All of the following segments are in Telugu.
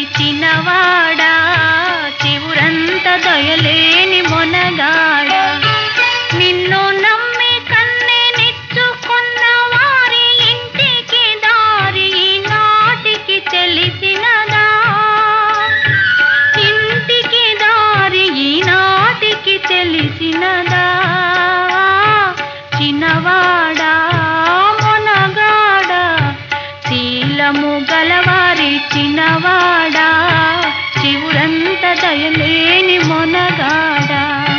చిన్నవాడా చివురంత దయలేని మొనగాడ నిన్ను నమ్మి కన్నెనిచ్చుకున్న వారి ఇంటికి దారి ఈనాటికి తెలిసినదా ఇంటికి దారి ఈనాటికి తెలిసినదా చిన్నవాడా మొనగాడా శీలము గలవారి చిన్నవాడా చివురంత దయలేని మొనగాడా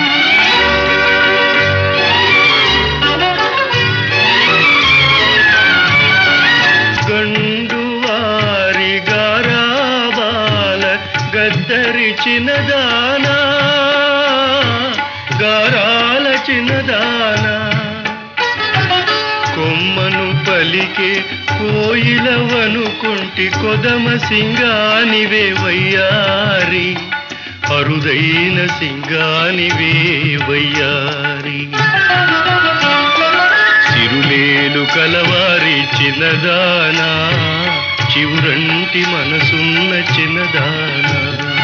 గండు వారి గారాబాల గద్దరి చిన్నదానా గారాల చిన్నదానా కొమ్మను పలికే కోయిలవనుకుంటి కొదమ సింగానివే వయ్యారి అరుదైన సింగానివే వయ్యారి సిరులేలు కలవారి చిన్నదానా చివురంటి మనసున్న చిన్నదానా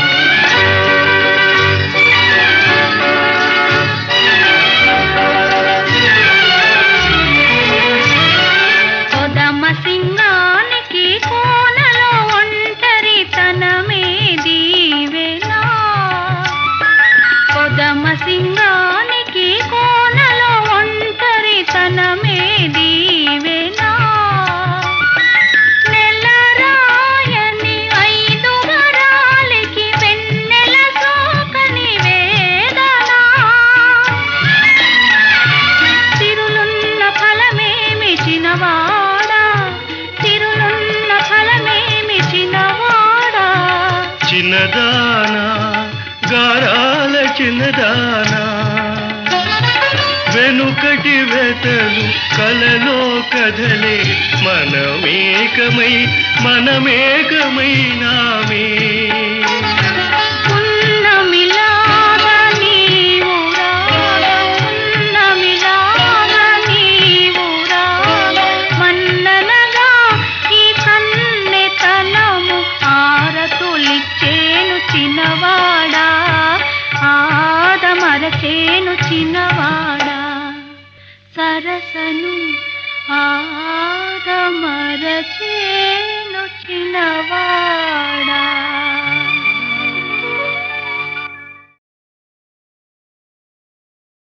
కొదమ సింగానికి కోనలో ఒంటరి తనమే దీవెనా కొదమ సింగానికి కోనలో ఒంటరి తనమే దీవెనా నెలరాయని ఐదు వరాలకి వెన్నెల సోకని వేదనా తిరులున్న ఫలమేమి చినవాడా తిరులున్న ఫలమేమి చినవాడా చిన్నదానా గారాల చిన్నదానా వెనుకటి వెతలు కలలో కదలే మనమేకమై మనమేకమైనామే ఉన్నమిలాగా నీవు రాగా, ఉన్నమిలాగా నీవు రాగా, మన్ననగా ఈ కన్నెతనము ఆరతులిచ్చేను చిన్నవాడా ఆదమరచేను చిన్నవాడా సరసను ఆదమరచేను చిన్నవాడా